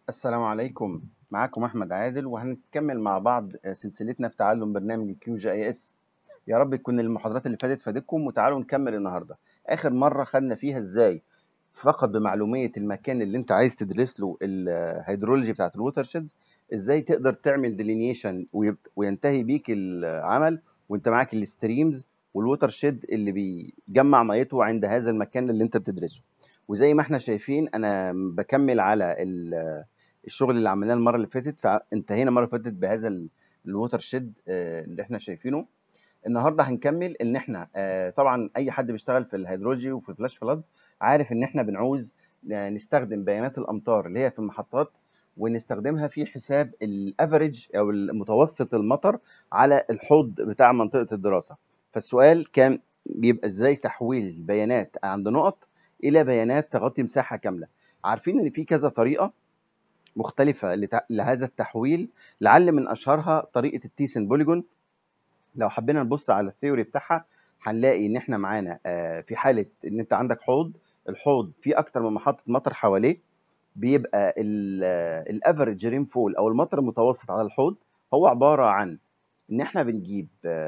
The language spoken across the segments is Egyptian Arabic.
السلام عليكم معاكم احمد عادل وهنكمل مع بعض سلسلتنا في تعلم برنامج الكيو جي اي اس يا رب تكون المحاضرات اللي فاتت فادتكم وتعالوا نكمل النهارده اخر مره خدنا فيها ازاي فقط بمعلوميه المكان اللي انت عايز تدرس له الهيدرولوجي بتاعت الووتر شيدز ازاي تقدر تعمل ديلينيشن وينتهي بيك العمل وانت معاك الستريمز والووتر شيد اللي بيجمع ميته عند هذا المكان اللي انت بتدرسه وزي ما احنا شايفين انا بكمل على الشغل اللي عملناه المره اللي فاتت فانتهينا المره اللي فاتت بهذا الووتر شيد اللي احنا شايفينه النهارده هنكمل ان احنا طبعا اي حد بيشتغل في الهيدرولوجي وفي الفلاش فلادز عارف ان احنا بنعوز نستخدم بيانات الامطار اللي هي في المحطات ونستخدمها في حساب الافريج او المتوسط المطر على الحوض بتاع منطقه الدراسه فالسؤال كان بيبقى ازاي تحويل البيانات عند نقط الى بيانات تغطي مساحه كامله عارفين ان في كذا طريقه مختلفه لهذا التحويل لعل من اشهرها طريقه التيسن بوليجون لو حبينا نبص على الثيوري بتاعها هنلاقي ان احنا معانا في حاله ان انت عندك حوض الحوض فيه اكتر من محطه مطر حواليه بيبقى الافريج رين فول او المطر المتوسط على الحوض هو عباره عن ان احنا بنجيب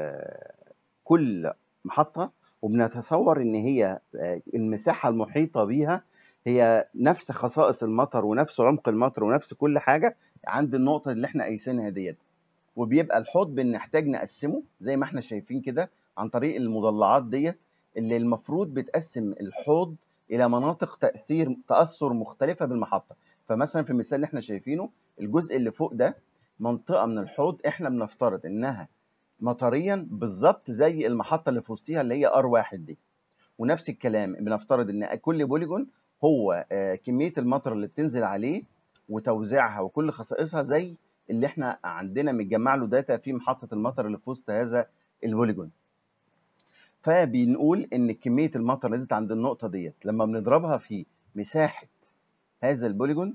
كل محطه وبنتصور ان هي المساحه المحيطه بيها هي نفس خصائص المطر ونفس عمق المطر ونفس كل حاجه عند النقطه اللي احنا قايسينها ديت وبيبقى الحوض بنحتاج نقسمه زي ما احنا شايفين كده عن طريق المضلعات ديت اللي المفروض بتقسم الحوض الى مناطق تاثير تاثر مختلفه بالمحطه فمثلا في المثال اللي احنا شايفينه الجزء اللي فوق ده منطقه من الحوض احنا بنفترض انها مطريا بالظبط زي المحطه اللي في وسطيها اللي هي ار واحد دي ونفس الكلام بنفترض ان كل بوليجون هو كميه المطر اللي بتنزل عليه وتوزيعها وكل خصائصها زي اللي احنا عندنا متجمع له داتا في محطه المطر اللي في وسط هذا البوليجون فبنقول ان كميه المطر اللي نزلت عند النقطه ديت لما بنضربها في مساحه هذا البوليجون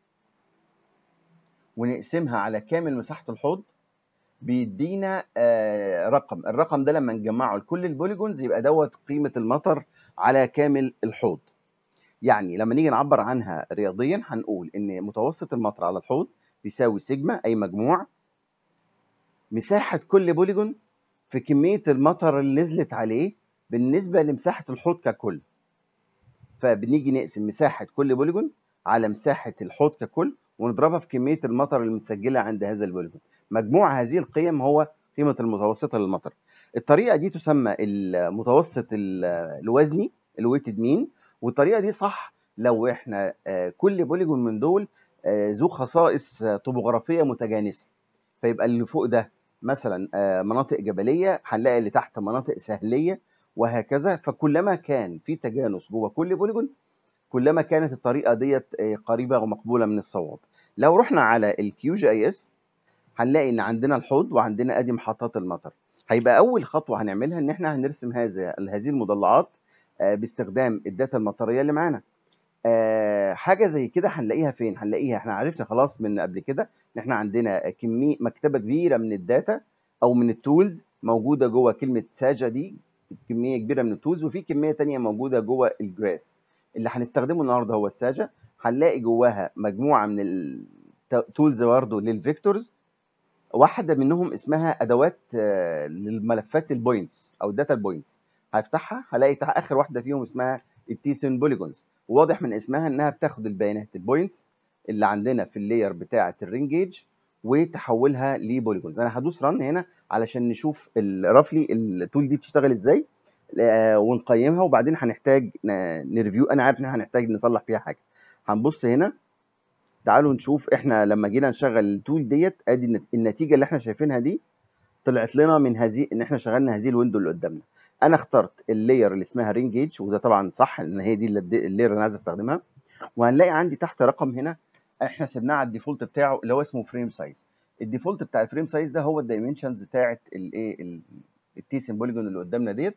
ونقسمها على كامل مساحه الحوض بيدينا آه رقم الرقم ده لما نجمعه لكل البوليجونز يبقى دوت قيمه المطر على كامل الحوض يعني لما نيجي نعبر عنها رياضيا هنقول ان متوسط المطر على الحوض بيساوي سيجما اي مجموع مساحه كل بوليجون في كميه المطر اللي نزلت عليه بالنسبه لمساحه الحوض ككل فبنيجي نقسم مساحه كل بوليجون على مساحه الحوض ككل ونضربها في كميه المطر المتسجله عند هذا البوليجون مجموع هذه القيم هو قيمه المتوسطه للمطر الطريقه دي تسمى المتوسط الوزني الويتد مين والطريقه دي صح لو احنا كل بوليجون من دول ذو خصائص طبوغرافيه متجانسه فيبقى اللي فوق ده مثلا مناطق جبليه هنلاقي اللي تحت مناطق سهليه وهكذا فكلما كان في تجانس جوه كل بوليجون كلما كانت الطريقه ديت قريبه ومقبوله من الصواب لو رحنا على الكيو جي اي اس هنلاقي ان عندنا الحوض وعندنا ادي محطات المطر هيبقى اول خطوه هنعملها ان احنا هنرسم هذا هذه المضلعات باستخدام الداتا المطريه اللي معانا حاجه زي كده هنلاقيها فين هنلاقيها احنا عرفنا خلاص من قبل كده ان احنا عندنا كميه مكتبه كبيره من الداتا او من التولز موجوده جوه كلمه ساجا دي كميه كبيره من التولز وفي كميه تانية موجوده جوه الجراس اللي هنستخدمه النهارده هو الساجا هنلاقي جواها مجموعه من التولز برضه للفيكتورز واحده منهم اسمها ادوات للملفات البوينتس او الداتا البوينتس هفتحها هلاقي اخر واحده فيهم اسمها التيسن بوليجونز واضح من اسمها انها بتاخد البيانات البوينتس اللي عندنا في اللاير بتاعه الرين جيج وتحولها لبوليجونز انا هدوس رن هنا علشان نشوف رفلي التول دي بتشتغل ازاي ونقيمها وبعدين هنحتاج نريفيو انا عارف ان هنحتاج نصلح فيها حاجه هنبص هنا تعالوا نشوف احنا لما جينا نشغل التول ديت ادي النتيجه اللي احنا شايفينها دي طلعت لنا من هذه ان احنا شغلنا هذه الويندو اللي قدامنا انا اخترت اللاير اللي اسمها رين جيج وده طبعا صح ان هي دي اللاير اللي انا عايز استخدمها وهنلاقي عندي تحت رقم هنا احنا سيبناه على الديفولت بتاعه اللي هو اسمه فريم سايز الديفولت بتاع الفريم سايز ده هو الدايمنشنز بتاعه الايه التي سيمبوليجون اللي قدامنا ديت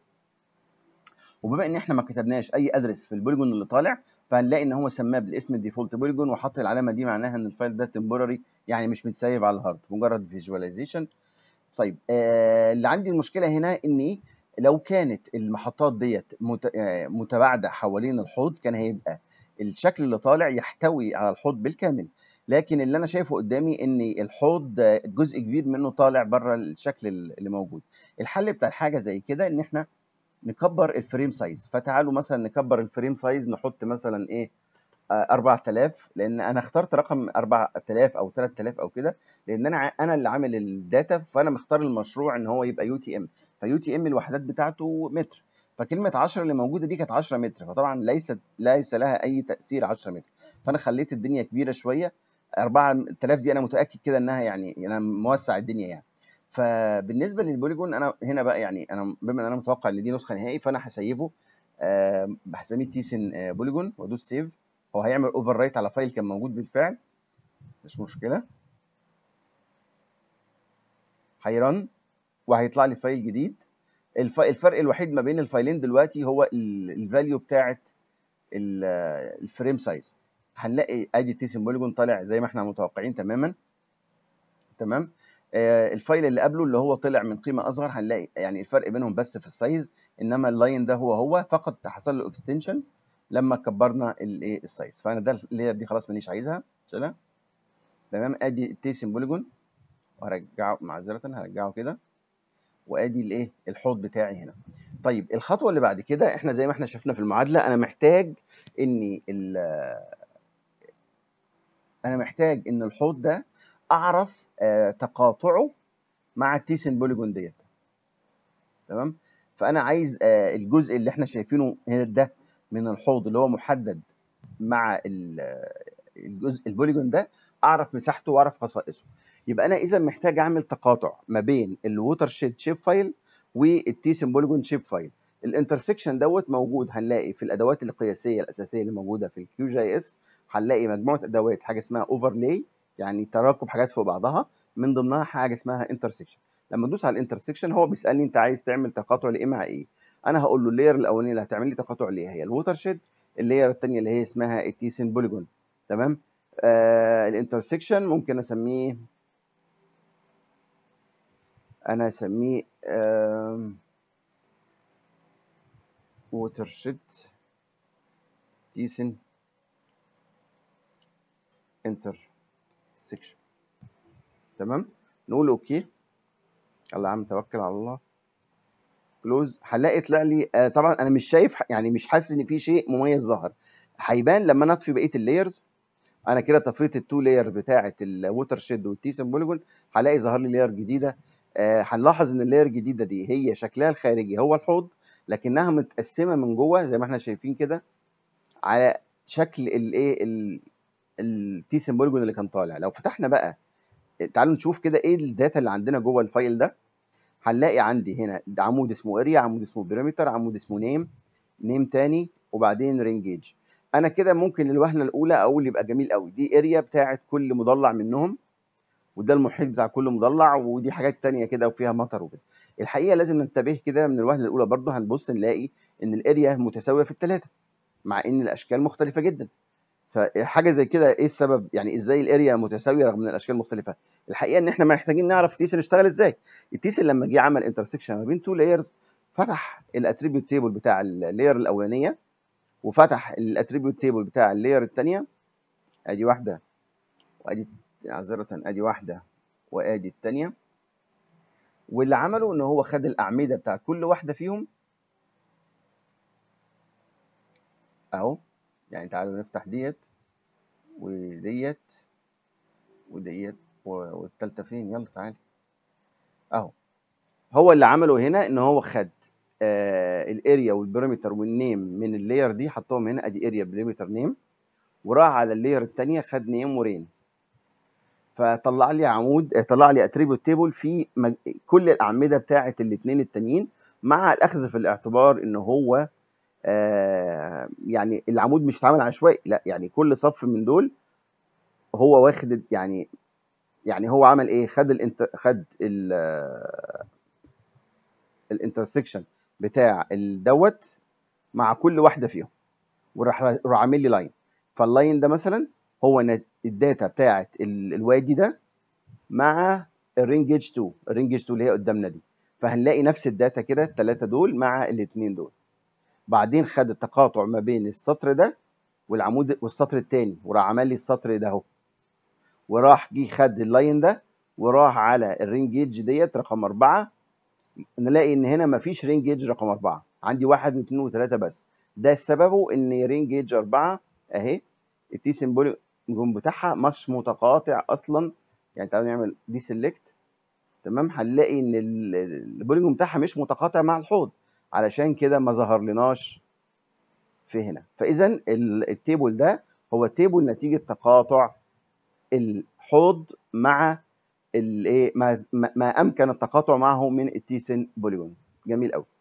وبما ان احنا ما كتبناش اي ادرس في البوليجون اللي طالع فهنلاقي ان هو سماه بالاسم الديفولت بوليجون وحط العلامه دي معناها ان الفايل ده تمبوراري يعني مش متسيب على الهارد مجرد فيجواليزيشن طيب آه اللي عندي المشكله هنا ان لو كانت المحطات ديت متباعده حوالين الحوض كان هيبقى الشكل اللي طالع يحتوي على الحوض بالكامل لكن اللي انا شايفه قدامي ان الحوض جزء كبير منه طالع بره الشكل اللي موجود الحل بتاع حاجه زي كده ان احنا نكبر الفريم سايز فتعالوا مثلا نكبر الفريم سايز نحط مثلا ايه 4000 لان انا اخترت رقم 4000 او 3000 او كده لان انا انا اللي عامل الداتا فانا مختار المشروع ان هو يبقى يو تي ام فيو تي ام الوحدات بتاعته متر فكلمه 10 اللي موجوده دي كانت 10 متر فطبعا ليس ليس لها اي تاثير 10 متر فانا خليت الدنيا كبيره شويه 4000 دي انا متاكد كده انها يعني انا موسع الدنيا يعني فبالنسبه للبوليجون انا هنا بقى يعني انا بما ان انا متوقع ان دي نسخه نهائي فانا هسيفه أه هسميه تيسن بوليجون وادوس سيف هو هيعمل اوفر رايت على فايل كان موجود بالفعل مش مشكله هيرن وهيطلع لي فايل جديد الفرق الوحيد ما بين الفايلين دلوقتي هو الفاليو بتاعه الفريم سايز هنلاقي ادي تيسن بوليجون طالع زي ما احنا متوقعين تماما تمام آه الفايل اللي قبله اللي هو طلع من قيمه اصغر هنلاقي يعني الفرق بينهم بس في السايز انما اللاين ده هو هو فقط حصل له اكستنشن لما كبرنا الايه السايز فانا ده اللاير دي خلاص مانيش عايزها شيلها تمام ادي التيسن بوليجون وهرجعه معذره هرجعه كده وادي الايه الحوض بتاعي هنا طيب الخطوه اللي بعد كده احنا زي ما احنا شفنا في المعادله انا محتاج اني انا محتاج ان الحوض ده اعرف آه تقاطعه مع التيسن بوليجون ديت تمام فانا عايز آه الجزء اللي احنا شايفينه هنا ده من الحوض اللي هو محدد مع الجزء البوليجون ده اعرف مساحته واعرف خصائصه يبقى انا اذا محتاج اعمل تقاطع ما بين الووتر شيد شيب فايل والتيسن بوليجون شيب فايل الانترسكشن دوت موجود هنلاقي في الادوات القياسيه الاساسيه اللي موجوده في الكيو جي اس هنلاقي مجموعه ادوات حاجه اسمها اوفرلاي يعني تراكب حاجات فوق بعضها من ضمنها حاجه اسمها انترسكشن لما ادوس على الانترسكشن هو بيسالني انت عايز تعمل تقاطع لايه مع ايه انا هقول له اللاير الاولانيه اللي هتعمل لي تقاطع ليها هي الووتر شيد اللاير الثانيه اللي هي اسمها التيسن بوليجون تمام آه الانترسكشن ممكن اسميه انا اسميه آه ووتر شيد تيسن انتر سكشن تمام نقول اوكي يلا يا عم توكل على الله كلوز هلاقي طلع لي آه طبعا انا مش شايف يعني مش حاسس ان في شيء مميز ظهر هيبان لما انا اطفي بقيه اللايرز انا كده طفيت التو لاير بتاعه الووتر شيد والتيسن بوليجون هلاقي ظهر لي لاير جديده آه هنلاحظ ان اللاير الجديده دي هي شكلها الخارجي هو الحوض لكنها متقسمه من جوه زي ما احنا شايفين كده على شكل الايه التيسن بوليجون اللي كان طالع لو فتحنا بقى تعالوا نشوف كده ايه الداتا اللي عندنا جوه الفايل ده هنلاقي عندي هنا عمود اسمه اريا عمود اسمه بريمتر عمود اسمه نيم نيم تاني وبعدين رينجيج انا كده ممكن الوهله الاولى اقول يبقى جميل قوي دي اريا بتاعت كل مضلع منهم وده المحيط بتاع كل مضلع ودي حاجات تانية كده وفيها مطر وكده الحقيقه لازم ننتبه كده من الوهله الاولى برضه هنبص نلاقي ان الاريا متساويه في الثلاثه مع ان الاشكال مختلفه جدا فحاجه زي كده ايه السبب يعني ازاي الاريا متساويه رغم ان الاشكال مختلفه الحقيقه ان احنا محتاجين نعرف التيسن اشتغل ازاي التيسن لما جه عمل انترسكشن ما بين تو لايرز فتح الاتريبيوت تيبل بتاع اللاير الاولانيه وفتح الاتريبيوت تيبل بتاع اللاير الثانيه ادي واحده وادي معذره ادي واحده وادي الثانيه واللي عمله ان هو خد الاعمده بتاع كل واحده فيهم اهو يعني تعالوا نفتح ديت وديت وديت والتالتة فين يلا تعالى اهو هو اللي عمله هنا ان هو خد آه الاريا والبريمتر والنيم من اللاير دي حطهم هنا ادي اريا بريمتر نيم وراح على اللاير الثانيه خد نيم ورين فطلع لي عمود طلع لي اتريبيوت تيبل في مج... كل الاعمده بتاعه الاثنين التانيين مع الاخذ في الاعتبار ان هو آه يعني العمود مش اتعمل عشوائي لا يعني كل صف من دول هو واخد يعني يعني هو عمل ايه خد الانت خد ال الانترسكشن بتاع الدوت مع كل واحده فيهم وراح راح عامل لي لاين فاللاين ده مثلا هو الداتا بتاعه الوادي ده مع الرينجج 2 الرينجج 2 اللي هي قدامنا دي فهنلاقي نفس الداتا كده الثلاثه دول مع الاثنين دول بعدين خد التقاطع ما بين السطر ده والعمود والسطر الثاني وراح عمل لي السطر ده اهو وراح جه خد اللاين ده وراح على الرينج جيج ديت رقم أربعة نلاقي إن هنا مفيش رينج جيج رقم أربعة عندي واحد واثنين وثلاثة بس ده سببه إن رينج جيج أربعة أهي التي سيمبوليك بتاعها مش متقاطع أصلا يعني تعالوا نعمل دي سيلكت تمام هنلاقي إن البوليجون بتاعها مش متقاطع مع الحوض علشان كده ما ظهر لناش في هنا فإذا التيبل ده هو تيبل نتيجة تقاطع الحوض مع الايه ما, ما امكن التقاطع معه من التيسن بوليجون جميل قوي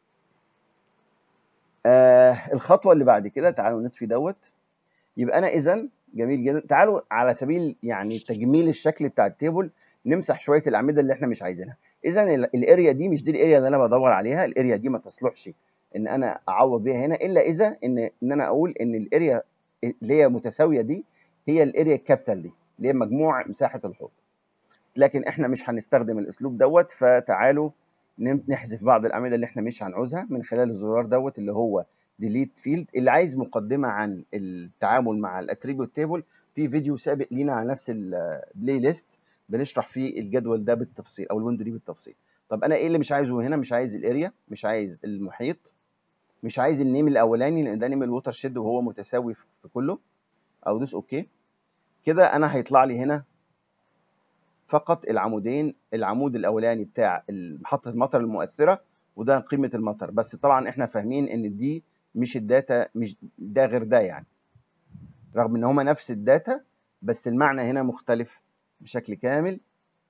آه الخطوه اللي بعد كده تعالوا نطفي دوت يبقى انا اذا جميل جدا تعالوا على سبيل يعني تجميل الشكل بتاع التيبل نمسح شويه الاعمده اللي احنا مش عايزينها اذا الاريا دي مش دي الاريا اللي انا بدور عليها الاريا دي ما تصلحش ان انا اعوض بيها هنا الا اذا ان ان انا اقول ان الاريا اللي هي متساويه دي هي الاريا الكابيتال دي اللي هي مجموع مساحه الحوض لكن احنا مش هنستخدم الاسلوب دوت فتعالوا نحذف بعض الاعمده اللي احنا مش هنعوزها من خلال الزرار دوت اللي هو ديليت فيلد اللي عايز مقدمه عن التعامل مع الاتريبيوت تيبل في فيديو سابق لينا على نفس البلاي ليست بنشرح فيه الجدول ده بالتفصيل او الويندو دي بالتفصيل طب انا ايه اللي مش عايزه هنا مش عايز الاريا مش عايز المحيط مش عايز النيم الاولاني لان ده نيم الووتر شيد وهو متساوي في كله او دوس اوكي كده انا هيطلع لي هنا فقط العمودين العمود الاولاني بتاع محطه المطر المؤثره وده قيمه المطر بس طبعا احنا فاهمين ان دي مش الداتا مش ده غير ده يعني رغم ان هما نفس الداتا بس المعنى هنا مختلف بشكل كامل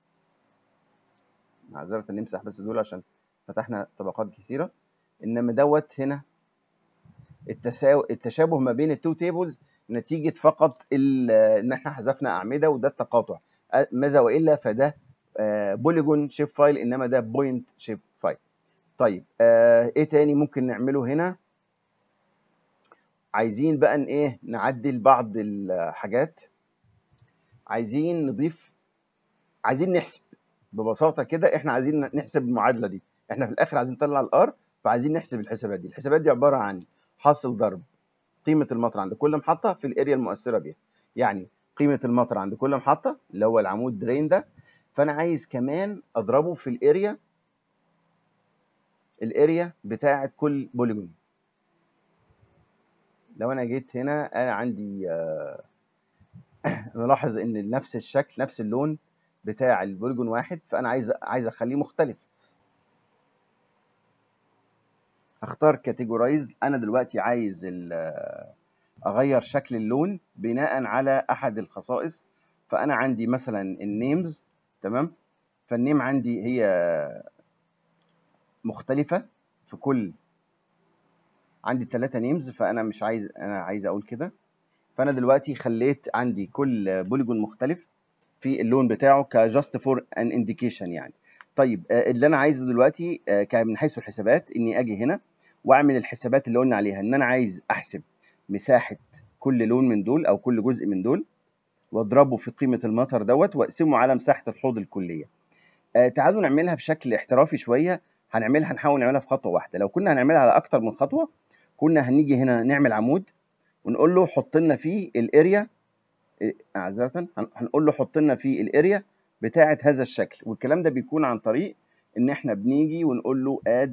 معذرة نمسح بس دول عشان فتحنا طبقات كثيرة انما دوت هنا التساو... التشابه ما بين التو تيبلز نتيجة فقط ان احنا حذفنا اعمدة وده التقاطع ماذا والا فده بوليجون شيب فايل انما ده بوينت شيب فايل طيب ايه تاني ممكن نعمله هنا عايزين بقى ايه نعدل بعض الحاجات عايزين نضيف عايزين نحسب ببساطه كده احنا عايزين نحسب المعادله دي احنا في الاخر عايزين نطلع الار فعايزين نحسب الحسابات دي الحسابات دي عباره عن حاصل ضرب قيمه المطر عند كل محطه في الاريا المؤثره بيها يعني قيمه المطر عند كل محطه اللي هو العمود درين ده فانا عايز كمان اضربه في الاريا الاريا بتاعه كل بوليجون لو انا جيت هنا انا عندي آه نلاحظ ان نفس الشكل نفس اللون بتاع البوليجون واحد فانا عايز عايز اخليه مختلف اختار كاتيجورايز انا دلوقتي عايز اغير شكل اللون بناء على احد الخصائص فانا عندي مثلا النيمز تمام فالنيم عندي هي مختلفة في كل عندي ثلاثة نيمز فأنا مش عايز أنا عايز أقول كده فأنا دلوقتي خليت عندي كل بوليجون مختلف في اللون بتاعه كجاست فور ان انديكيشن يعني طيب اللي أنا عايزه دلوقتي من حيث الحسابات إني أجي هنا وأعمل الحسابات اللي قلنا عليها إن أنا عايز أحسب مساحة كل لون من دول أو كل جزء من دول واضربه في قيمة المطر دوت واقسمه على مساحة الحوض الكلية. آه تعالوا نعملها بشكل احترافي شوية هنعملها هنحاول نعملها في خطوة واحدة، لو كنا هنعملها على أكتر من خطوة كنا هنيجي هنا نعمل عمود ونقول له حط لنا فيه الاريا معذرة هنقول له حط لنا فيه الاريا بتاعة هذا الشكل والكلام ده بيكون عن طريق إن إحنا بنيجي ونقول له اد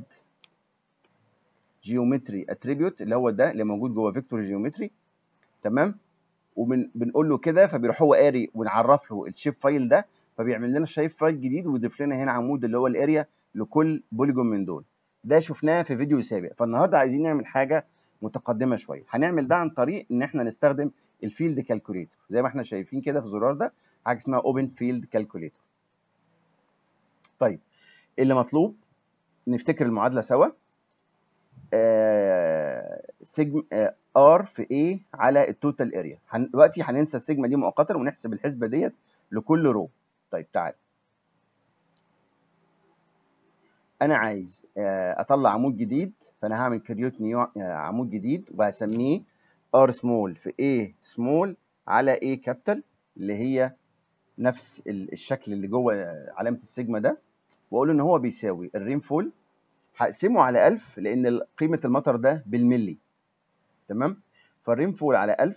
جيومتري اتريبيوت اللي هو ده اللي موجود جوه فيكتور جيومتري تمام وبنقول له كده فبيروح هو قاري ونعرف له الشيب فايل ده فبيعمل لنا شيب فايل جديد ويضيف لنا هنا عمود اللي هو الاريا لكل بوليجون من دول ده شفناه في فيديو سابق فالنهارده عايزين نعمل حاجه متقدمه شويه هنعمل ده عن طريق ان احنا نستخدم الفيلد كالكوليتور زي ما احنا شايفين كده في الزرار ده حاجه اسمها اوبن فيلد كالكوليتور طيب اللي مطلوب نفتكر المعادله سوا آه سيجما آه ار في ايه على التوتال اريا دلوقتي هننسى السيجما دي مؤقتا ونحسب الحسبه ديت لكل رو طيب تعال انا عايز اطلع عمود جديد فانا هعمل كريوت نيو عمود جديد وهسميه ار سمول في ايه سمول على ايه كابيتال اللي هي نفس الشكل اللي جوه علامه السيجما ده واقول ان هو بيساوي الرين فول هقسمه على 1000 لان قيمه المطر ده بالملي تمام فالرين فول على 1000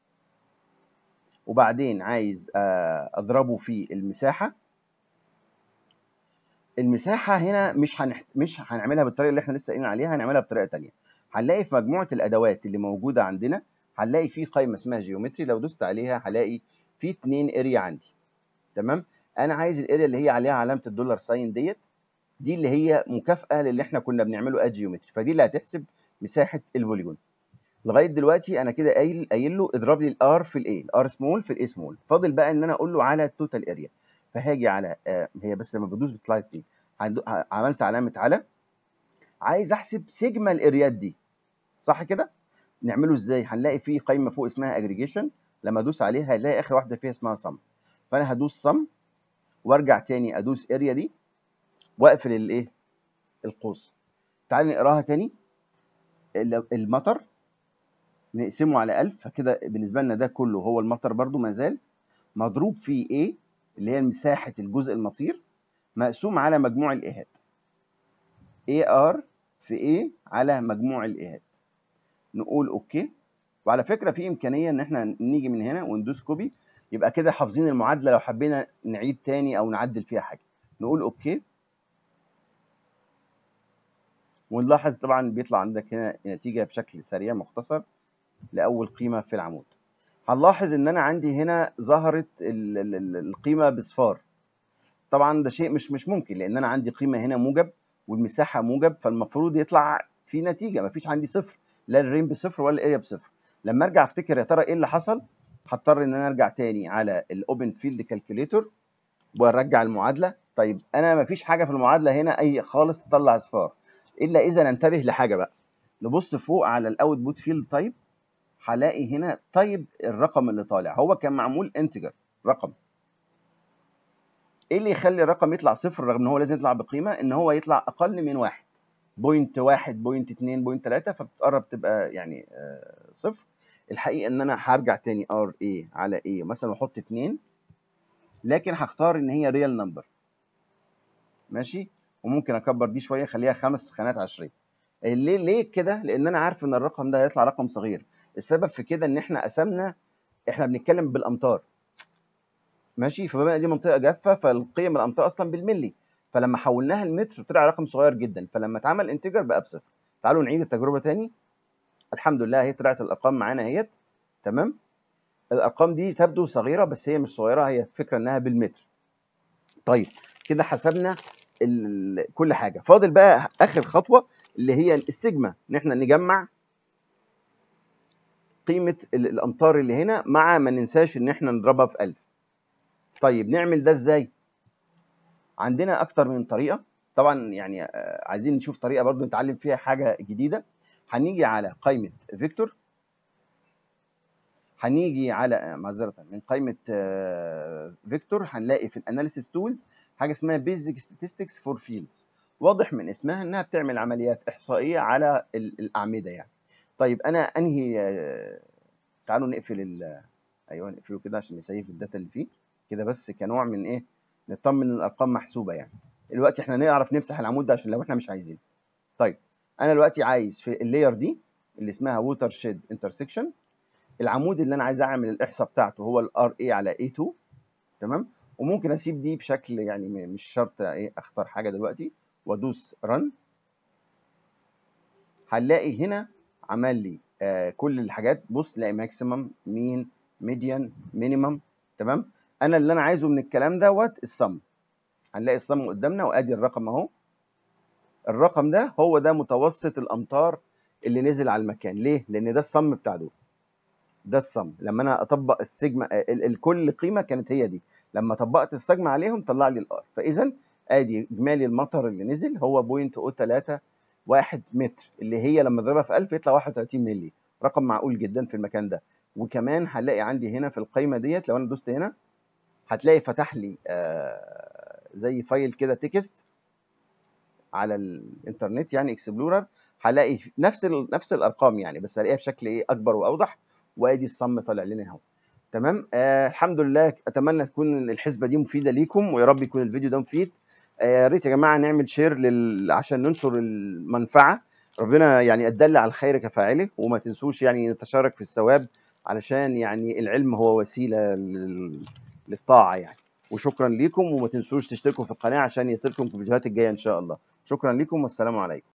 وبعدين عايز آه، اضربه في المساحه المساحه هنا مش هنحت... مش هنعملها بالطريقه اللي احنا لسه قايلين عليها هنعملها بطريقه ثانيه هنلاقي في مجموعه الادوات اللي موجوده عندنا هنلاقي في قائمه اسمها جيومتري لو دوست عليها هلاقي في اتنين اريا عندي تمام انا عايز الاريا اللي هي عليها علامه الدولار ساين ديت دي اللي هي مكافاه للي احنا كنا بنعمله اد جيومتري فدي اللي هتحسب مساحه البوليجون لغايه دلوقتي انا كده قايل قايل له اضرب لي الار في الاي الار سمول في الاي سمول فاضل بقى ان انا اقول له على التوتال اريا فهاجي على آه هي بس لما بدوس بتطلع اتنين هندو- ه- عملت علامه على عايز احسب سيجما الاريات دي صح كده نعمله ازاي هنلاقي في قائمه فوق اسمها اجريجيشن لما ادوس عليها هلاقي اخر واحده فيها اسمها سم فانا هدوس سم وارجع تاني ادوس اريا دي واقفل الايه القوس تعال نقراها تاني ال- المطر نقسمه على 1000 فكده بالنسبه لنا ده كله هو المطر برضو ما زال مضروب في A اللي هي مساحه الجزء المطير مقسوم على مجموع الايهات AR في A على مجموع الايهات نقول اوكي وعلى فكره في امكانيه ان احنا نيجي من هنا وندوس كوبي يبقى كده حافظين المعادله لو حبينا نعيد تاني او نعدل فيها حاجه نقول اوكي ونلاحظ طبعا بيطلع عندك هنا نتيجه بشكل سريع مختصر لاول قيمه في العمود هنلاحظ ان انا عندي هنا ظهرت ال- ال- ال- القيمه بصفار طبعا ده شيء مش مش ممكن لان انا عندي قيمه هنا موجب والمساحه موجب فالمفروض يطلع في نتيجه مفيش عندي صفر لا الرين بصفر ولا الاريا بصفر لما ارجع افتكر يا ترى ايه اللي حصل هضطر ان انا ارجع تاني على الاوبن فيلد كالكوليتور وارجع المعادله طيب انا مفيش حاجه في المعادله هنا اي خالص تطلع اصفار الا اذا ننتبه لحاجه بقى نبص فوق على الاوتبوت فيلد تايب هلاقي هنا طيب الرقم اللي طالع هو كان معمول انتجر رقم ايه اللي يخلي الرقم يطلع صفر رغم ان هو لازم يطلع بقيمه ان هو يطلع اقل من واحد بوينت واحد بوينت اتنين بوينت تلاته فبتقرب تبقى يعني آه، صفر الحقيقه ان انا هرجع تاني ار اي على ايه مثلا واحط اتنين لكن هختار ان هي ريال نمبر ماشي وممكن اكبر دي شويه اخليها خمس خانات عشريه ليه ليه كده لان انا عارف ان الرقم ده هيطلع رقم صغير السبب في كده ان احنا قسمنا احنا بنتكلم بالامتار ماشي فبما ان دي منطقه جافه فالقيم الامتار اصلا بالملي فلما حولناها لمتر طلع رقم صغير جدا فلما اتعمل انتجر بقى بصفر تعالوا نعيد التجربه تاني الحمد لله هي طلعت الارقام معانا اهيت تمام الارقام دي تبدو صغيره بس هي مش صغيره هي فكره انها بالمتر طيب كده حسبنا ال- كل حاجه فاضل بقى اخر خطوه اللي هي السيجما ان احنا نجمع قيمه ال- الامتار اللي هنا مع ما ننساش ان احنا نضربها في 1000 طيب نعمل ده ازاي عندنا اكتر من طريقه طبعا يعني آه، عايزين نشوف طريقه برضو نتعلم فيها حاجه جديده هنيجي على قائمه فيكتور هنيجي على آه، معذره من قائمه آه، فيكتور هنلاقي في الاناليسيس تولز حاجه اسمها بيزك statistics فور فيلدز واضح من اسمها انها بتعمل عمليات احصائيه على ال- الاعمده يعني طيب انا انهي آه، تعالوا نقفل ال- ايوه نقفله كده عشان نسيف الداتا اللي فيه كده بس كنوع من ايه نطمن ان الارقام محسوبه يعني دلوقتي احنا نعرف نمسح العمود ده عشان لو احنا مش عايزين طيب انا دلوقتي عايز في اللاير دي اللي اسمها ووتر شيد انترسكشن العمود اللي انا عايز اعمل الاحصاء بتاعته هو الار اي على اي 2 تمام وممكن اسيب دي بشكل يعني م- مش شرط ايه اختار حاجه دلوقتي وادوس رن هنلاقي هنا عمل لي آه كل الحاجات بص تلاقي ماكسيمم مين ميديان مينيمم تمام انا اللي انا عايزه من الكلام دوت الصم هنلاقي الصم قدامنا وادي الرقم اهو الرقم ده هو ده متوسط الامتار اللي نزل على المكان ليه لان ده الصم بتاع دول ده الصم لما انا اطبق السيجما ال- ال- كل قيمه كانت هي دي لما طبقت السجمه عليهم طلع لي الار فاذا ادي اجمالي المطر اللي نزل هو 0.031 متر اللي هي لما اضربها في 1000 يطلع 31 مللي رقم معقول جدا في المكان ده وكمان هنلاقي عندي هنا في القايمه ديت لو انا دوست هنا هتلاقي فتح لي آه، زي فايل كده تكست على الانترنت يعني اكسبلورر هلاقي نفس ال- نفس الارقام يعني بس هلاقيها بشكل ايه اكبر واوضح وادي الصم طالع لنا اهو تمام آه الحمد لله اتمنى تكون الحسبه دي مفيده ليكم ويا رب يكون الفيديو ده مفيد آه، يا ريت يا جماعه نعمل شير لل... عشان ننشر المنفعه ربنا يعني الدل على الخير كفاعله وما تنسوش يعني نتشارك في الثواب علشان يعني العلم هو وسيله لل- للطاعه يعني وشكرا لكم وما تنسوش تشتركوا في القناه عشان يصلكم الفيديوهات الجايه ان شاء الله شكرا لكم والسلام عليكم